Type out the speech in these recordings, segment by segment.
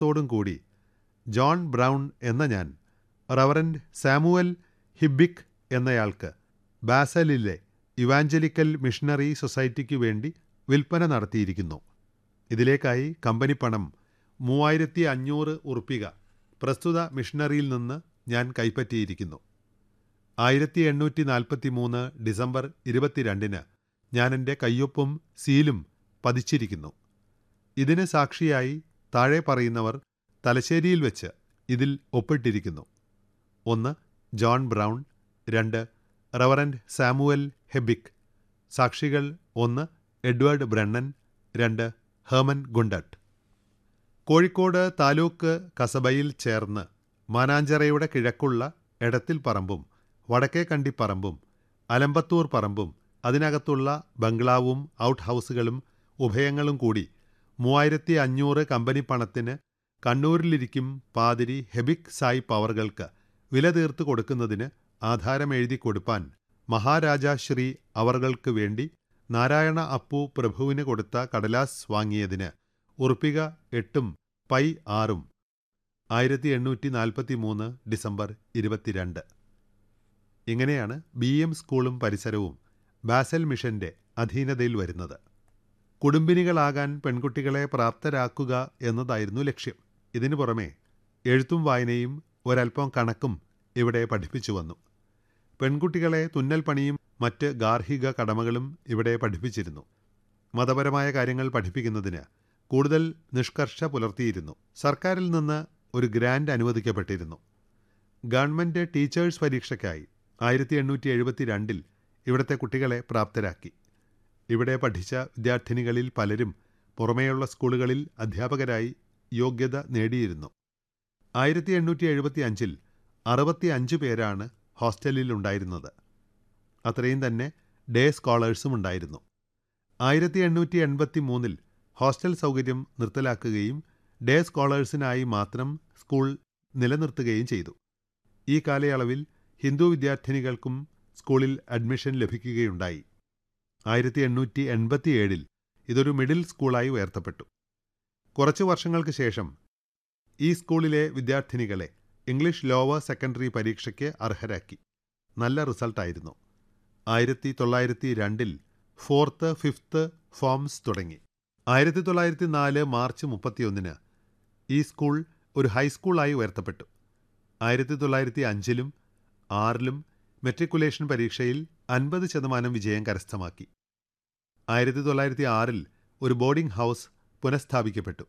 ത്തോടും കൂടി John brown എന്ന ഞാൻ റവറൻഡ് സാമുവൽ ഹിബിക് എന്നയാൾക്ക് ബാസലിലെ ഇവാഞ്ചലിക്കൽ മിഷണറി സൊസൈറ്റിക്കു വേണ്ടി വിൽപ്പന നടത്തിയിരിക്കുന്നു ഇതിലേക്കായി കമ്പനി പണം മൂവായിരത്തി അഞ്ഞൂറ് ഉറുപ്പിക പ്രസ്തുത മിഷണറിയിൽ നിന്ന് ഞാൻ കൈപ്പറ്റിയിരിക്കുന്നു ആയിരത്തി എണ്ണൂറ്റി നാൽപ്പത്തി മൂന്ന് ഡിസംബർ ഇരുപത്തിരണ്ടിന് ഞാൻ എൻ്റെ കയ്യൊപ്പും സീലും പതിച്ചിരിക്കുന്നു ഇതിന് സാക്ഷിയായി താഴെ പറയുന്നവർ തലശ്ശേരിയിൽ വെച്ച് ഇതിൽ ഒപ്പിട്ടിരിക്കുന്നു ഒന്ന് ജോൺ ബ്രൗൺ രണ്ട് റവറൻഡ് സാമുവൽ ഹെബിക് സാക്ഷികൾ ഒന്ന് എഡ്വേർഡ് ബ്രണ്ണൻ രണ്ട് ഹേമൻ ഗുണ്ടട്ട് കോഴിക്കോട് താലൂക്ക് കസബയിൽ ചേർന്ന് മാനാഞ്ചിറയുടെ കിഴക്കുള്ള എടത്തിൽ പറമ്പും വടക്കേ കണ്ടി പറമ്പും അലമ്പത്തൂർ പറമ്പും അതിനകത്തുള്ള ബംഗ്ലാവും ഔട്ട് ഹൗസുകളും ഉഭയങ്ങളും കൂടി മൂവായിരത്തി അഞ്ഞൂറ് കമ്പനി പണത്തിന് കണ്ണൂരിലിരിക്കും പാതിരി ഹെബിക് സായ് പവറുകൾക്ക് വില തീർത്ത് കൊടുക്കുന്നതിന് ആധാരം എഴുതി കൊടുപ്പാൻ മഹാരാജാശ്രീ അവറുകൾക്ക് വേണ്ടി നാരായണ അപ്പു പ്രഭുവിന് കൊടുത്ത കടലാസ് വാങ്ങിയതിന് ഉറുപ്പിക എട്ടും പൈ ആറും ആയിരത്തി എണ്ണൂറ്റി നാൽപ്പത്തി മൂന്ന് ഡിസംബർ ഇരുപത്തിരണ്ട് ഇങ്ങനെയാണ് ബി എം സ്കൂളും പരിസരവും ബാസൽ മിഷന്റെ അധീനതയിൽ വരുന്നത് കുടുംബിനികളാകാൻ പെൺകുട്ടികളെ പ്രാപ്തരാക്കുക എന്നതായിരുന്നു ലക്ഷ്യം ഇതിനു പുറമെ എഴുത്തും വായനയും ഒരൽപ്പം കണക്കും ഇവിടെ പഠിപ്പിച്ചു വന്നു പെൺകുട്ടികളെ തുന്നൽ പണിയും മറ്റ് ഗാർഹിക കടമകളും ഇവിടെ പഠിപ്പിച്ചിരുന്നു മതപരമായ കാര്യങ്ങൾ പഠിപ്പിക്കുന്നതിന് കൂടുതൽ നിഷ്കർഷ പുലർത്തിയിരുന്നു സർക്കാരിൽ നിന്ന് ഒരു ഗ്രാൻഡ് അനുവദിക്കപ്പെട്ടിരുന്നു ഗവൺമെൻറ് ടീച്ചേഴ്സ് പരീക്ഷയ്ക്കായി ആയിരത്തി എണ്ണൂറ്റി എഴുപത്തി രണ്ടിൽ ഇവിടുത്തെ കുട്ടികളെ പ്രാപ്തരാക്കി ഇവിടെ പഠിച്ച വിദ്യാർത്ഥിനികളിൽ പലരും പുറമേയുള്ള സ്കൂളുകളിൽ അധ്യാപകരായി യോഗ്യത നേടിയിരുന്നു ആയിരത്തി എണ്ണൂറ്റി എഴുപത്തി അഞ്ചിൽ അറുപത്തി അഞ്ച് പേരാണ് ഹോസ്റ്റലിൽ ഉണ്ടായിരുന്നത് അത്രയും തന്നെ ഡേ സ്കോളേഴ്സും ഉണ്ടായിരുന്നു ആയിരത്തി എണ്ണൂറ്റി എൺപത്തി മൂന്നിൽ ഹോസ്റ്റൽ സൗകര്യം നിർത്തലാക്കുകയും ഡേ സ്കോളേഴ്സിനായി മാത്രം സ്കൂൾ നിലനിർത്തുകയും ചെയ്തു ഈ കാലയളവിൽ ഹിന്ദു വിദ്യാർത്ഥിനികൾക്കും സ്കൂളിൽ അഡ്മിഷൻ ലഭിക്കുകയുണ്ടായി ആയിരത്തി എണ്ണൂറ്റി എൺപത്തിയേഴിൽ ഇതൊരു മിഡിൽ സ്കൂളായി ഉയർത്തപ്പെട്ടു കുറച്ചു വർഷങ്ങൾക്ക് ശേഷം ഈ സ്കൂളിലെ വിദ്യാർത്ഥിനികളെ ഇംഗ്ലീഷ് ലോവർ സെക്കൻഡറി പരീക്ഷയ്ക്ക് അർഹരാക്കി നല്ല റിസൾട്ടായിരുന്നു ആയിരത്തി തൊള്ളായിരത്തി രണ്ടിൽ ഫോർത്ത് ഫിഫ്ത്ത് ഫോംസ് തുടങ്ങി ആയിരത്തി തൊള്ളായിരത്തി നാല് മാർച്ച് മുപ്പത്തിയൊന്നിന് ഈ സ്കൂൾ ഒരു ഹൈസ്കൂളായി ഉയർത്തപ്പെട്ടു ആയിരത്തി തൊള്ളായിരത്തി അഞ്ചിലും ആറിലും മെട്രിക്കുലേഷൻ പരീക്ഷയിൽ അൻപത് ശതമാനം വിജയം കരസ്ഥമാക്കി ആയിരത്തി തൊള്ളായിരത്തി ആറിൽ ഒരു ബോർഡിംഗ് ഹൗസ് പുനഃസ്ഥാപിക്കപ്പെട്ടു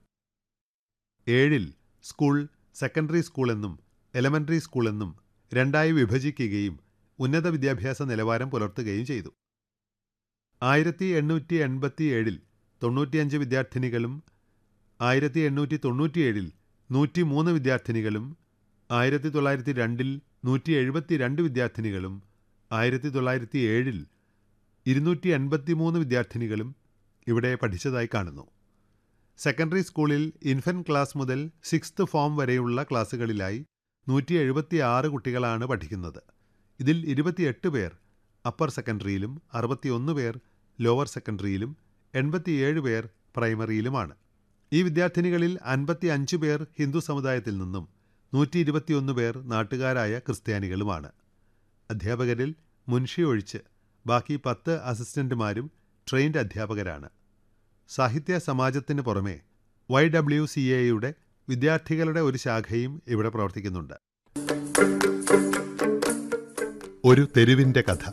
ഏഴിൽ സ്കൂൾ സെക്കൻഡറി സ്കൂൾ എന്നും എലമെൻ്ററി സ്കൂൾ എന്നും രണ്ടായി വിഭജിക്കുകയും ഉന്നത വിദ്യാഭ്യാസ നിലവാരം പുലർത്തുകയും ചെയ്തു ആയിരത്തി എണ്ണൂറ്റി എൺപത്തി ഏഴിൽ തൊണ്ണൂറ്റിയഞ്ച് വിദ്യാർത്ഥിനികളും ആയിരത്തി എണ്ണൂറ്റി തൊണ്ണൂറ്റിയേഴിൽ നൂറ്റി മൂന്ന് വിദ്യാർത്ഥിനികളും ആയിരത്തി തൊള്ളായിരത്തി രണ്ടിൽ നൂറ്റി എഴുപത്തി രണ്ട് വിദ്യാർത്ഥിനികളും ആയിരത്തി തൊള്ളായിരത്തി ഏഴിൽ ഇരുന്നൂറ്റി എൺപത്തി മൂന്ന് വിദ്യാർത്ഥിനികളും ഇവിടെ പഠിച്ചതായി കാണുന്നു സെക്കൻഡറി സ്കൂളിൽ ഇൻഫൻറ്റ് ക്ലാസ് മുതൽ സിക്സ്ത് ഫോം വരെയുള്ള ക്ലാസ്സുകളിലായി നൂറ്റി എഴുപത്തി ആറ് കുട്ടികളാണ് പഠിക്കുന്നത് ഇതിൽ ഇരുപത്തിയെട്ട് പേർ അപ്പർ സെക്കൻഡറിയിലും അറുപത്തിയൊന്ന് പേർ ലോവർ സെക്കൻഡറിയിലും എൺപത്തിയേഴ് പേർ പ്രൈമറിയിലുമാണ് ഈ വിദ്യാർത്ഥിനികളിൽ അൻപത്തി അഞ്ച് പേർ ഹിന്ദു സമുദായത്തിൽ നിന്നും നൂറ്റി ഇരുപത്തിയൊന്ന് പേർ നാട്ടുകാരായ ക്രിസ്ത്യാനികളുമാണ് അധ്യാപകരിൽ മുൻഷി ഒഴിച്ച് ബാക്കി പത്ത് അസിസ്റ്റന്റുമാരും ട്രെയിൻഡ് അധ്യാപകരാണ് സാഹിത്യ സമാജത്തിന് പുറമെ വൈ ഡബ്ല്യു സി എയുടെ വിദ്യാർത്ഥികളുടെ ഒരു ശാഖയും ഇവിടെ പ്രവർത്തിക്കുന്നുണ്ട് ഒരു തെരുവിൻ്റെ കഥ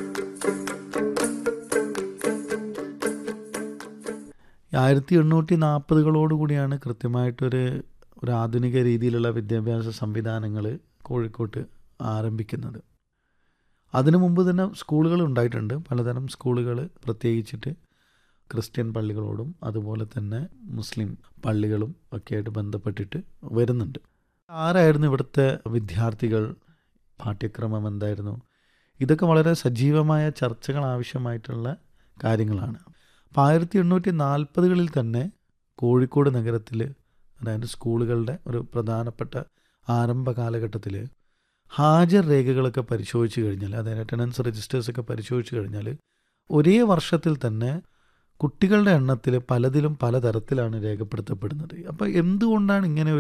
ആയിരത്തി എണ്ണൂറ്റി നാൽപ്പതുകളോട് കൂടിയാണ് കൃത്യമായിട്ടൊരു ഒരു ആധുനിക രീതിയിലുള്ള വിദ്യാഭ്യാസ സംവിധാനങ്ങൾ കോഴിക്കോട്ട് ആരംഭിക്കുന്നത് അതിനു മുമ്പ് തന്നെ സ്കൂളുകൾ ഉണ്ടായിട്ടുണ്ട് പലതരം സ്കൂളുകൾ പ്രത്യേകിച്ചിട്ട് ക്രിസ്ത്യൻ പള്ളികളോടും അതുപോലെ തന്നെ മുസ്ലിം പള്ളികളും ഒക്കെ ആയിട്ട് ബന്ധപ്പെട്ടിട്ട് വരുന്നുണ്ട് ആരായിരുന്നു ഇവിടുത്തെ വിദ്യാർത്ഥികൾ പാഠ്യക്രമം എന്തായിരുന്നു ഇതൊക്കെ വളരെ സജീവമായ ചർച്ചകൾ ആവശ്യമായിട്ടുള്ള കാര്യങ്ങളാണ് അപ്പോൾ ആയിരത്തി എണ്ണൂറ്റി നാൽപ്പതുകളിൽ തന്നെ കോഴിക്കോട് നഗരത്തിൽ അതായത് സ്കൂളുകളുടെ ഒരു പ്രധാനപ്പെട്ട ആരംഭ കാലഘട്ടത്തിൽ ഹാജർ രേഖകളൊക്കെ പരിശോധിച്ച് കഴിഞ്ഞാൽ അതായത് അറ്റൻഡൻസ് രജിസ്റ്റേഴ്സൊക്കെ പരിശോധിച്ച് കഴിഞ്ഞാൽ ഒരേ വർഷത്തിൽ തന്നെ കുട്ടികളുടെ എണ്ണത്തിൽ പലതിലും പലതരത്തിലാണ് രേഖപ്പെടുത്തപ്പെടുന്നത് അപ്പോൾ എന്തുകൊണ്ടാണ് ഇങ്ങനെ ഒരു